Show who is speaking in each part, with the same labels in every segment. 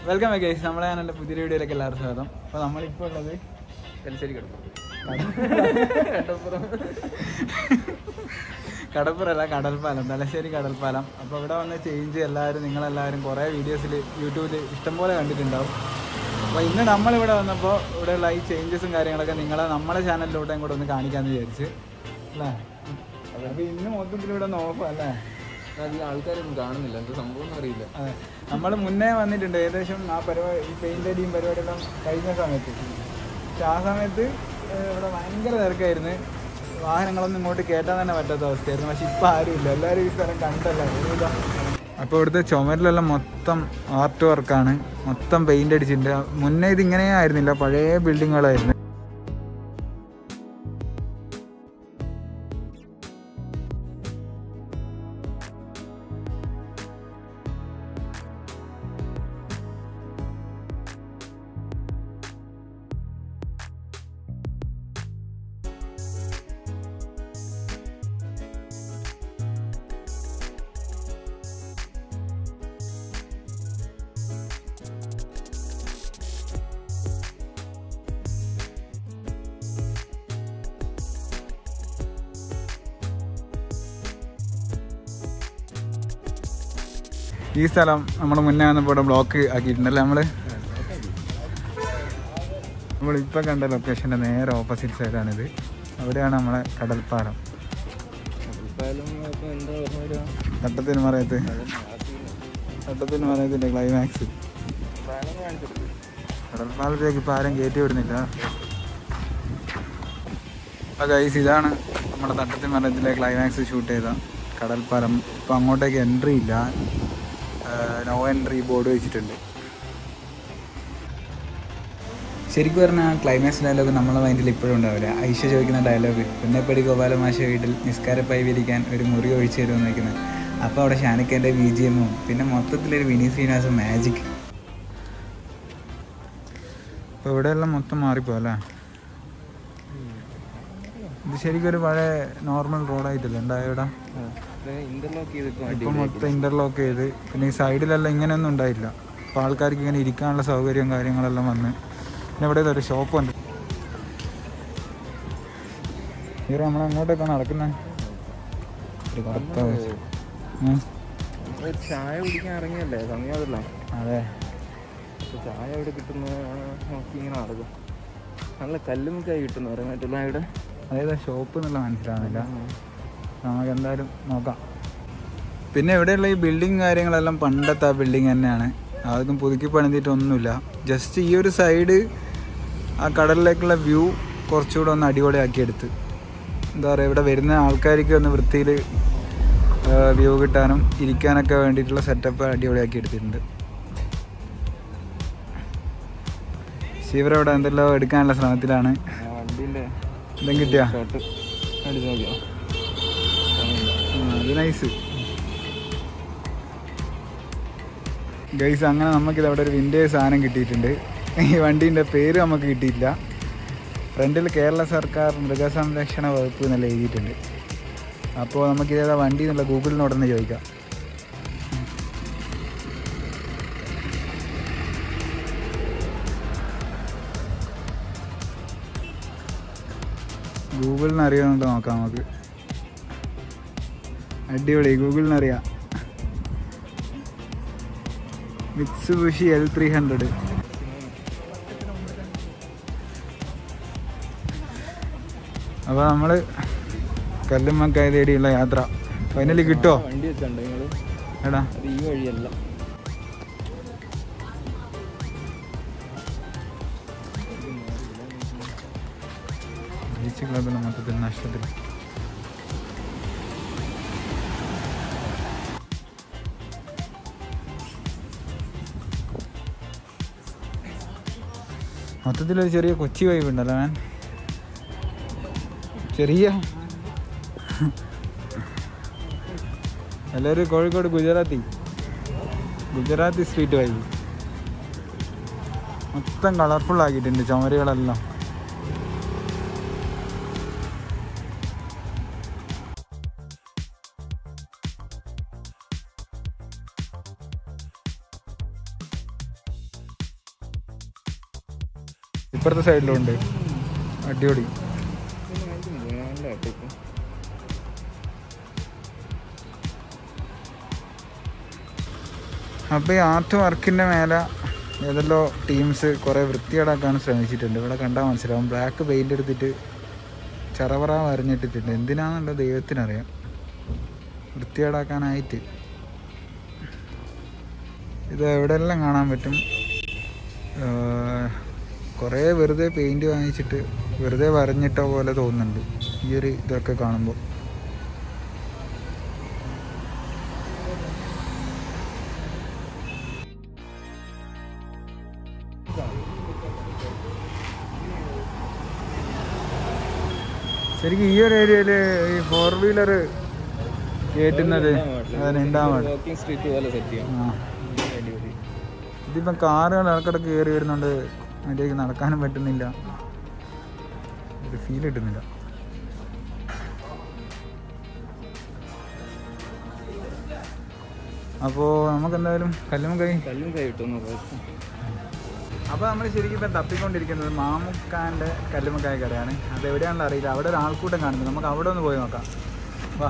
Speaker 1: Welcome back guys നമ്മളെ ഞാൻ എൻ്റെ പുതിയ വീഡിയോയിലേക്ക് എല്ലാവർക്കും സ്വാഗതം അപ്പോൾ നമ്മളിപ്പോൾ ഉള്ളത്
Speaker 2: തലശ്ശേരി കിടക്കും
Speaker 1: കടപ്പുറല്ല കടൽപ്പാലം തലശ്ശേരി കടൽപ്പാലം അപ്പോൾ ഇവിടെ വന്ന് ചേഞ്ച് എല്ലാവരും നിങ്ങളെല്ലാവരും കുറേ വീഡിയോസിൽ യൂട്യൂബിൽ ഇഷ്ടംപോലെ കണ്ടിട്ടുണ്ടാവും അപ്പോൾ ഇന്ന് നമ്മളിവിടെ വന്നപ്പോൾ ഇവിടെയുള്ള ഈ ചേഞ്ചസും കാര്യങ്ങളൊക്കെ നിങ്ങളെ നമ്മളെ ചാനലിലൂടെയും കൂടെ ഒന്ന് കാണിക്കാമെന്ന് വിചാരിച്ച് അല്ലേ അപ്പോൾ ഇന്ന് മൊത്തത്തിൽ ഇവിടെ നോക്കാം അല്ലേ
Speaker 2: അധികം ആൾക്കാരൊന്നും കാണുന്നില്ല എന്താ സംഭവം ഒന്നും അറിയില്ല
Speaker 1: അതെ നമ്മൾ മുന്നേ വന്നിട്ടുണ്ട് ഏകദേശം ആ പരിപാടി ഈ പെയിൻ്റ് അടിയും പരിപാടിയെല്ലാം കഴിഞ്ഞ സമയത്ത് പക്ഷെ ആ സമയത്ത് ഏഹ്, ഇവിടെ ഭയങ്കര തിരക്കായിരുന്നു വാഹനങ്ങളൊന്നും ഇങ്ങോട്ട് കയറ്റാൻ തന്നെ പറ്റാത്ത അവസ്ഥയായിരുന്നു പക്ഷെ ഇപ്പം ആരുമില്ല എല്ലാവരും ഈ സ്ഥലം കണ്ടല്ലോ അപ്പോൾ ഇവിടുത്തെ ചുമരിലെല്ലാം മൊത്തം ആർട്ട് വർക്കാണ് മൊത്തം പെയിൻ്റ് അടിച്ചിട്ടുണ്ട് മുന്നേ ഇത് ഇങ്ങനെ ആയിരുന്നില്ല പഴയ ബിൽഡിങ്ങുകളായിരുന്നു ഈ സ്ഥലം നമ്മൾ മുന്നേ വന്നപ്പോൾ ഇവിടെ ബ്ലോക്ക് ആക്കിയിട്ടുണ്ടല്ലേ നമ്മൾ നമ്മളിപ്പോൾ കണ്ട ലൊക്കേഷൻ്റെ നേരെ ഓപ്പോസിറ്റ് സൈഡാണിത് അവിടെയാണ് നമ്മളെ കടൽപ്പാലം
Speaker 2: കടൽപ്പാലം ഇപ്പൊ എന്താ പറഞ്ഞ
Speaker 1: തട്ടത്തിന് മറയത്ത് തട്ടത്തിന് മറയത്തിൻ്റെ ക്ലൈമാക്സ്
Speaker 2: പാലം കാണിച്ചെടുത്തു
Speaker 1: കടൽപ്പാലത്തേക്ക് ഇപ്പോൾ ആരും കയറ്റി വിടുന്നില്ല അപ്പോൾ ഗൈസ് ഇതാണ് നമ്മുടെ തട്ടത്തിൻ മരത്തിലെ ക്ലൈമാക്സ് ഷൂട്ട് ചെയ്ത കടൽപ്പാലം ഇപ്പോൾ അങ്ങോട്ടേക്ക് എൻട്രി ഇല്ല നോ എൻട്രി ബോർഡ് വെച്ചിട്ടുണ്ട് ശരിക്കും പറഞ്ഞാൽ ആ ക്ലൈമാക്സ് ഡയലോഗ് നമ്മളെ മൈൻഡിൽ ഇപ്പോഴും ഉണ്ടാവില്ല ഐഷ ചോദിക്കുന്ന ഡയലോഗ് പിന്നെപ്പടി ഗോപാലമാശ വീട്ടിൽ നിസ്കാരപ്പായി വിരിക്കാൻ ഒരു മുറി ഒഴിച്ചു തരുമെന്ന് വയ്ക്കുന്നത് അപ്പോൾ അവിടെ ഷാനിക്കേൻ്റെ ബി ജി എമ്മും പിന്നെ മൊത്തത്തിലൊരു വിനീത് ശ്രീനിവാസും മാജിക് അപ്പോൾ ഇവിടെയെല്ലാം മൊത്തം മാറിപ്പോ അല്ലേ ഇത് ശരിക്കും ഒരു പഴയ നോർമൽ റോഡായിട്ടില്ല ഉണ്ടായ ഇവിടെ
Speaker 2: ഇന്റർലോക്ക് ചെയ്തിപ്പോ
Speaker 1: ഇപ്പം മൊത്തം ഇന്റർലോക്ക് ചെയ്ത് പിന്നെ ഈ സൈഡിലെല്ലാം ഇങ്ങനെയൊന്നും ഉണ്ടായില്ല അപ്പോൾ ആൾക്കാർക്ക് ഇങ്ങനെ ഇരിക്കാനുള്ള സൗകര്യവും കാര്യങ്ങളെല്ലാം വന്ന് പിന്നെ ഇവിടെ ഒരു ഷോപ്പ് ഉണ്ട് ഈ നമ്മൾ അങ്ങോട്ടൊക്കെ നടക്കുന്നത് ഒരു കറുത്ത വയസ്സ്. ഉം.
Speaker 2: ചായ കുടിക്കാൻ ഇറങ്ങിയല്ലേ സമയമല്ല
Speaker 1: അതെ
Speaker 2: ചായ എവിടെ കിട്ടുന്ന നോക്കി ഇങ്ങനെ നടക്കും നല്ല കല്ലുമുക്കായി കിട്ടുന്നു പറയാൻ പറ്റില്ല ഇവിടെ
Speaker 1: അതേതാ ഷോപ്പ് എന്നുള്ള മനസ്സിലാവുന്നില്ല നമുക്ക് എന്തായാലും നോക്കാം പിന്നെ ഇവിടെയുള്ള ഈ ബിൽഡിങ് കാര്യങ്ങളെല്ലാം പണ്ടത്തെ ആ ബിൽഡിങ് തന്നെയാണ് അതൊന്നും പുതുക്കി പണിതിട്ടൊന്നുമില്ല ജസ്റ്റ് ഈ ഒരു സൈഡ് ആ കടലിലേക്കുള്ള വ്യൂ കുറച്ചുകൂടെ ഒന്ന് അടിപൊളിയാക്കി എടുത്ത് എന്താ പറയുക ഇവിടെ വരുന്ന ആൾക്കാർക്ക് ഒന്ന് വൃത്തിയിൽ വ്യൂ കിട്ടാനും ഇരിക്കാനൊക്കെ വേണ്ടിയിട്ടുള്ള സെറ്റപ്പ് അടിപൊളിയാക്കി എടുത്തിട്ടുണ്ട് ശിവർ ഇവിടെ എന്തെല്ലോ എടുക്കാനുള്ള ശ്രമത്തിലാണ്
Speaker 2: വണ്ടിന്റെ
Speaker 1: എന്തും കിട്ടിയാ
Speaker 2: ഷർട്ട് അടിച്ചു നോക്കിയോ
Speaker 1: ആ, അത് നൈസ് ഗൈസ് അങ്ങനെ നമുക്കിത് അവിടെ ഒരു വിൻറ്റേജ് സാധനം കിട്ടിയിട്ടുണ്ട് ഈ വണ്ടീൻ്റെ പേര് നമുക്ക് കിട്ടിയില്ല ഫ്രണ്ടിൽ കേരള സർക്കാർ മൃഗസംരക്ഷണ വകുപ്പ് എന്നല്ല എഴുതിയിട്ടുണ്ട് അപ്പോൾ നമുക്കിതേതാ വണ്ടി എന്നുള്ള ഗൂഗിളിനോട് തന്നെ ചോദിക്കാം ഗൂഗിളിന് അറിയാമെന്നുണ്ട് നോക്കാം നമുക്ക് അടിപൊളി ഗൂഗിളിന് അറിയാം മിക്സുബുഷി എൽ ത്രീ ഹൺഡ്രഡ് അപ്പോൾ നമ്മൾ കല്ലുമ്മക്കായ തേടിയുള്ള യാത്ര ഫൈനലി കിട്ടുമോ
Speaker 2: വണ്ടി വെച്ചുണ്ടോ നിങ്ങള്
Speaker 1: എടാ
Speaker 2: അത് ഈ വഴിയല്ല
Speaker 1: ബീച്ച് ക്ലബിന് മൊത്തത്തിൽ നഷ്ടത്തിൽ മൊത്തത്തിലൊരു ചെറിയ കൊച്ചി വൈബ് ഉണ്ടല്ലോ മാൻ ചെറിയ എല്ലാവരും കോഴിക്കോട് ഗുജറാത്തി ഗുജറാത്തി സ്ട്രീറ്റ് വൈബ് മൊത്തം കളർഫുൾ ആക്കിയിട്ടുണ്ട് ചുമരുകളെല്ലാം ഇപ്പുറത്തെ സൈഡിലും ഉണ്ട് അടിപൊളി
Speaker 2: നല്ല ഇപ്പം
Speaker 1: അപ്പോൾ ഈ ആർട്ട് വർക്കിൻ്റെ മേലെ ഏതെല്ലോ ടീംസ് കുറേ വൃത്തികേടാക്കാൻ ശ്രമിച്ചിട്ടുണ്ട് ഇവിടെ കണ്ടാൽ മനസ്സിലാവും ബ്ലാക്ക് പെയിൻ്റ് എടുത്തിട്ട് ചറവറ വരഞ്ഞിട്ടിട്ടുണ്ട് എന്തിനാണെന്നുള്ള ദൈവത്തിനറിയാം വൃത്തികേടാക്കാനായിട്ട് ഇത് എവിടെയെല്ലാം കാണാൻ പറ്റും ആഹ് കുറേ വെറുതെ പെയിൻറ് വാങ്ങിച്ചിട്ട് വെറുതെ വരഞ്ഞിട്ട പോലെ തോന്നുന്നുണ്ട് ഈ ഒരു ഇതൊക്കെ കാണുമ്പോൾ ശരിക്കും ഈ ഒരു ഏരിയയിൽ ഈ ഫോർ വീലർ കയറ്റുന്നത് അതിന് ഉണ്ടാവാൻ പാടില്ല.
Speaker 2: വാക്കിംഗ് സ്ട്രീറ്റ് പോലെ സെറ്റ് ചെയ്യാം
Speaker 1: ആ
Speaker 2: അടിപൊളി
Speaker 1: ഇതിപ്പം കാറുകൾ ഇടക്കിടക്ക് കയറി വരുന്നുണ്ട് അതിലേക്ക് നടക്കാനും പറ്റുന്നില്ല ഒരു ഫീൽ കിട്ടുന്നില്ല അപ്പോൾ നമുക്ക് എന്തായാലും കല്ലും കൈ
Speaker 2: കല്ലും കൈ കിട്ടുന്നു പ്രാവശ്യം
Speaker 1: അപ്പോൾ നമ്മൾ ശരിക്കും ഇപ്പം തപ്പിക്കൊണ്ടിരിക്കുന്നത് മാമുക്കാൻ്റെ കല്ലുമക്കായ കടയാണ് അത് എവിടെയാണെന്ന് അറിയില്ല അവിടെ ഒരു ആൾക്കൂട്ടം കാണുന്നത് നമുക്ക് അവിടെ ഒന്ന് പോയി നോക്കാം വാ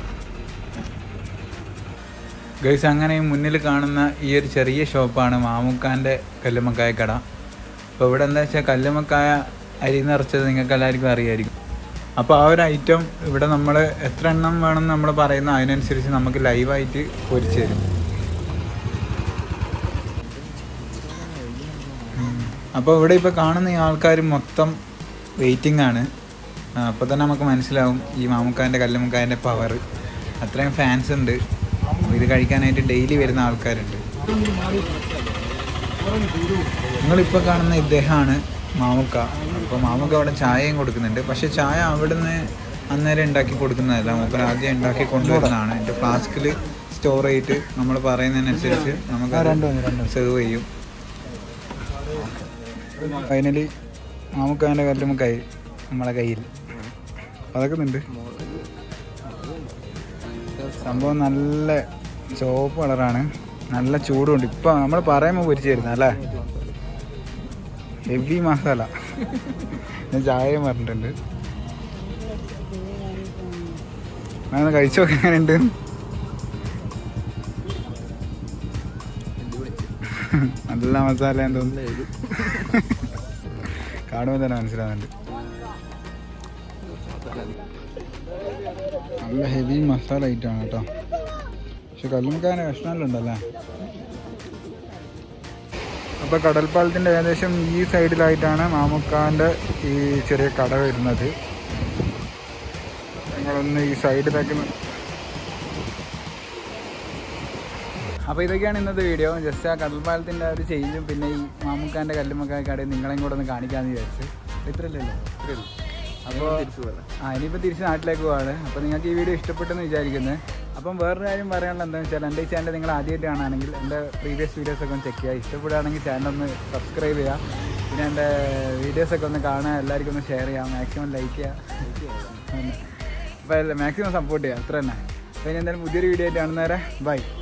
Speaker 1: ഗൈസ് അങ്ങനെ ഈ മുന്നിൽ കാണുന്ന ഈ ഒരു ചെറിയ ഷോപ്പാണ് മാമുക്കാൻ്റെ കല്ലുമക്കായ കട അപ്പോൾ ഇവിടെ എന്താ വെച്ചാൽ കല്ലുമക്കായ അരി നിറച്ചത് നിങ്ങൾക്ക് എല്ലാവർക്കും അറിയായിരിക്കും അപ്പോൾ ആ ഒരു ഐറ്റം ഇവിടെ നമ്മൾ എത്ര എണ്ണം വേണമെന്ന് നമ്മൾ പറയുന്ന അതിനനുസരിച്ച് നമുക്ക് ലൈവായിട്ട് പൊരിച്ചു തരും അപ്പോൾ ഇവിടെ ഇപ്പോൾ കാണുന്ന ഈ ആൾക്കാർ മൊത്തം വെയിറ്റിംഗ് ആണ് അപ്പോൾ തന്നെ നമുക്ക് മനസ്സിലാവും ഈ മാമുക്കാൻ്റെ കല്ലുമുക്കാൻ്റെ പവർ അത്രയും ഫാൻസ് ഉണ്ട് ഇത് കഴിക്കാനായിട്ട് ഡെയിലി വരുന്ന ആൾക്കാരുണ്ട് നിങ്ങളിപ്പോൾ കാണുന്ന ഇദ്ദേഹമാണ് മാമുക്ക അപ്പോൾ മാമുക്ക അവിടെ ചായയും കൊടുക്കുന്നുണ്ട് പക്ഷെ ചായ അവിടുന്ന് അന്നേരം ഉണ്ടാക്കി കൊടുക്കുന്നതല്ല മൂപ്പർ ആദ്യം ഉണ്ടാക്കി കൊണ്ടുവരുന്നതാണ് എൻ്റെ ഫ്ലാസ്കിൽ സ്റ്റോർ ചെയ്തിട്ട് നമ്മൾ പറയുന്നതിനനുസരിച്ച് നമുക്ക് സെർവ് ചെയ്യും ഫൈനലി മാമുക്കാൻ്റെ കല്ലുമുക്കായി നമ്മളെ കയ്യിൽ പതക്കുന്നുണ്ട് സംഭവം നല്ല ചുവപ്പ് കളറാണ് നല്ല ചൂടുണ്ട് ഇപ്പം നമ്മൾ പറയുമ്പോൾ പൊരിച്ചു തരുന്ന അല്ലേ ഹെവി മസാല ഞാൻ ചായയും പറഞ്ഞിട്ടുണ്ട് ഞാൻ കഴിച്ചു നോക്കാൻ എങ്ങനെയുണ്ട് നല്ല മസാല എന്ന് തോന്നുന്നു കാണുമ്പോൾ തന്നെ മനസ്സിലാവുന്നുണ്ട് നല്ല ഹെവി മസാല ഐറ്റാണ് കേട്ടോ പക്ഷെ കല്ലുമുക്കാൻ്റെ കഷ്ണമെല്ലാം അപ്പോൾ കടൽപ്പാലത്തിൻ്റെ ഏകദേശം ഈ സൈഡിലായിട്ടാണ് മാമുക്കാൻ്റെ ഈ ചെറിയ കട വരുന്നത് നിങ്ങളൊന്ന് ഈ സൈഡിലേക്ക് നി- അപ്പോൾ ഇതൊക്കെയാണ് ഇന്നത്തെ വീഡിയോ ജസ്റ്റ് ആ കടൽപ്പാലത്തിൻ്റെ ഒരു ചേഞ്ചും പിന്നെ ഈ മാമുക്കാൻ്റെ കല്ലുമക്കായ കടയും നിങ്ങളെയും കൂടെ ഒന്ന് കാണിക്കാമെന്ന് വിചാരിച്ച് ഇത്രയല്ലല്ലോ ഇത്രയേ ഉള്ളൂ അപ്പോൾ ആ ഇനിയിപ്പോൾ തിരിച്ച് നാട്ടിലേക്ക് പോവാണ് അപ്പോൾ നിങ്ങൾക്ക് ഈ വീഡിയോ ഇഷ്ടപ്പെട്ടെന്ന് വിചാരിക്കുന്നത് അപ്പം വേറൊരു കാര്യം പറയാനുള്ളത് എന്താണെന്ന് വെച്ചാൽ എൻ്റെ ഈ ചാനൽ നിങ്ങൾ ആദ്യമായിട്ട് കാണുകയാണെങ്കിൽ എൻ്റെ പ്രീവിയസ് വീഡിയോസ് ഒക്കെ ഒന്ന് ചെക്ക് ചെയ്യുക ഇഷ്ടപ്പെടുകയാണെങ്കിൽ ചാനൽ ഒന്ന് സബ്സ്ക്രൈബ് ചെയ്യുക പിന്നെ എൻ്റെ വീഡിയോസൊക്കെ ഒന്ന് കാണുക എല്ലാവർക്കും ഒന്ന് ഷെയർ ചെയ്യുക മാക്സിമം ലൈക്ക് ചെയ്യുക അപ്പോൾ മാക്സിമം സപ്പോർട്ട് ചെയ്യുക അത്ര തന്നെ അപ്പോൾ ഇനി എന്തായാലും പുതിയൊരു വീഡിയോ ആയിട്ട് കാണുന്നവരെ ബൈ